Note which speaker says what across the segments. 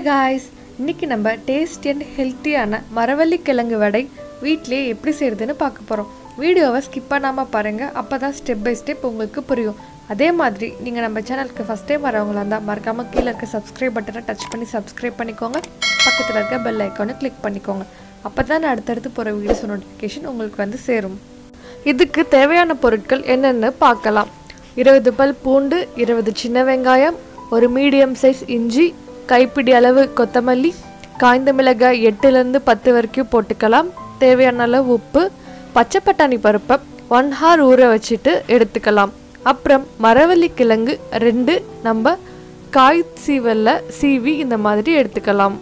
Speaker 1: guys இன்னைக்கு நம்ம tasty and ஹெல்த்தியான மரவள்ளி கிழங்கு வடை வீட்டிலேயே எப்படி செய்கிறதுன்னு பார்க்க போகிறோம் வீடியோவை ஸ்கிப் பண்ணாமல் பாருங்கள் அப்போ தான் ஸ்டெப் பை ஸ்டெப் உங்களுக்கு புரியும் அதே மாதிரி நீங்கள் நம்ம சேனலுக்கு ஃபஸ்ட் டைம் வரவங்களா இருந்தால் மறக்காமல் கீழே இருக்க சப்ஸ்கிரைப் பட்டனை டச் பண்ணி சப்ஸ்கிரைப் பண்ணிக்கோங்க பக்கத்தில் இருக்க பெல் ஐக்கானை கிளிக் பண்ணிக்கோங்க அப்போ தான் நான் அடுத்தடுத்து போகிற வீடியோஸ் நோட்டிஃபிகேஷன் உங்களுக்கு வந்து சேரும் இதுக்கு தேவையான பொருட்கள் என்னென்னு பார்க்கலாம் இருபது பல் பூண்டு இருபது சின்ன வெங்காயம் ஒரு மீடியம் சைஸ் இஞ்சி கைப்பிடி அளவு கொத்தமல்லி காய்ந்த மிளகாய் எட்டுலேருந்து பத்து வரைக்கும் போட்டுக்கலாம் தேவையான அளவு உப்பு பச்சை பட்டாணி பருப்பை ஒன் ஹார் ஊற வச்சுட்டு எடுத்துக்கலாம் அப்புறம் மரவள்ளி கிழங்கு ரெண்டு நம்ம காய் சீவல்ல சீவி இந்த மாதிரி எடுத்துக்கலாம்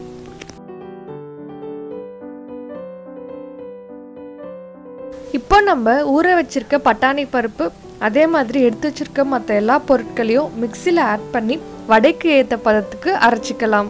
Speaker 1: இப்போ நம்ம ஊற வச்சிருக்க பட்டாணி பருப்பு அதே மாதிரி எடுத்து வச்சிருக்க மற்ற எல்லா பொருட்களையும் மிக்சியில் ஆட் பண்ணி வடைக்கு ஏற்ற பதத்துக்கு அரைச்சிக்கலாம்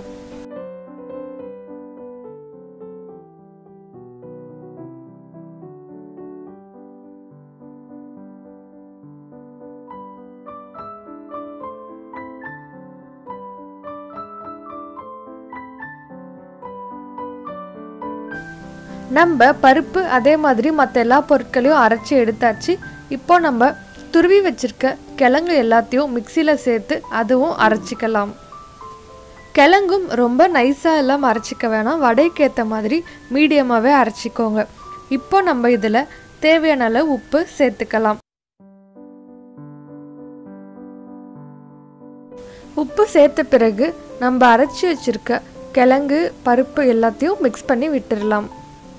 Speaker 1: நம்ம பருப்பு அதே மாதிரி மற்ற எல்லா பொருட்களையும் அரைச்சி எடுத்தாச்சு இப்போ நம்ம துருவி வச்சிருக்க கிழங்கு எல்லாத்தையும் மிக்சியில் சேர்த்து அதுவும் அரைச்சிக்கலாம் கிழங்கும் ரொம்ப நைஸாக எல்லாம் அரைச்சிக்க வேணாம் வடைக்கு ஏற்ற மாதிரி மீடியமாகவே அரைச்சிக்கோங்க இப்போ நம்ம இதில் தேவையான அளவு உப்பு சேர்த்துக்கலாம் உப்பு சேர்த்த பிறகு நம்ம அரைச்சி வச்சிருக்க கிழங்கு பருப்பு எல்லாத்தையும் மிக்ஸ் பண்ணி விட்டுடலாம்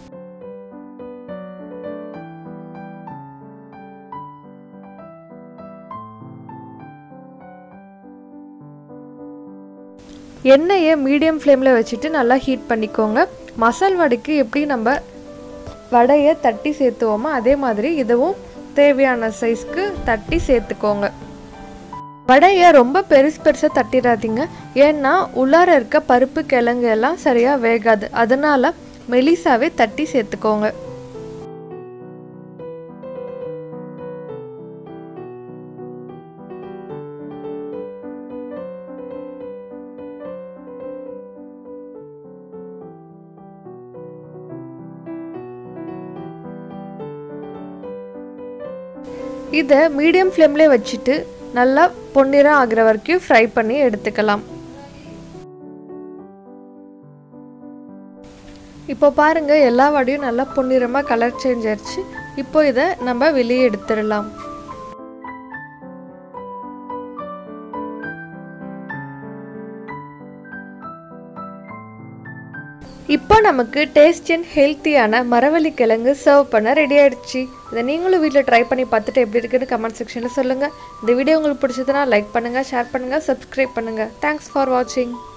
Speaker 1: எண்ணெயை மீடியம் ஃப்ளேமில் வச்சுட்டு நல்லா ஹீட் பண்ணிக்கோங்க மசால் வடைக்கு எப்படி நம்ம வடையை தட்டி சேர்த்துவோமோ அதே மாதிரி இதுவும் தேவையான சைஸ்க்கு தட்டி சேர்த்துக்கோங்க வடையை ரொம்ப பெருசு பெருசாக தட்டிடாதீங்க ஏன்னா உள்ளார இருக்க பருப்பு கிழங்கு எல்லாம் சரியாக வேகாது அதனால மெலிசாவே தட்டி சேர்த்துக்கோங்க இதை மீடியம் ஃப்ளேம்லேயே வச்சுட்டு நல்லா பொன்னிறம் ஆகிற வரைக்கும் ஃப்ரை பண்ணி எடுத்துக்கலாம் இப்போ பாருங்க எல்லா வடையும் நல்லா பொன்னிறமாக கலர் சேஞ்ச் ஆயிடுச்சு இப்போ இதை நம்ம வெளியே எடுத்துடலாம் இப்போ நமக்கு டேஸ்டி அண்ட் ஹெல்த்தியான மரவள்ளி கிழங்கு சர்வ் பண்ண ரெடி ஆயிடுச்சு இதை நீங்களும் வீட்டில் ட்ரை பண்ணி பார்த்துட்டு எப்படி இருக்குன்னு கமெண்ட் செக்ஷனில் சொல்லுங்கள் இந்த வீடியோ உங்களுக்கு பிடிச்சதுன்னா லைக் பண்ணுங்கள் ஷேர் பண்ணுங்கள் சப்ஸ்கிரைப் பண்ணுங்கள் தேங்க்ஸ் ஃபார் வாட்சிங்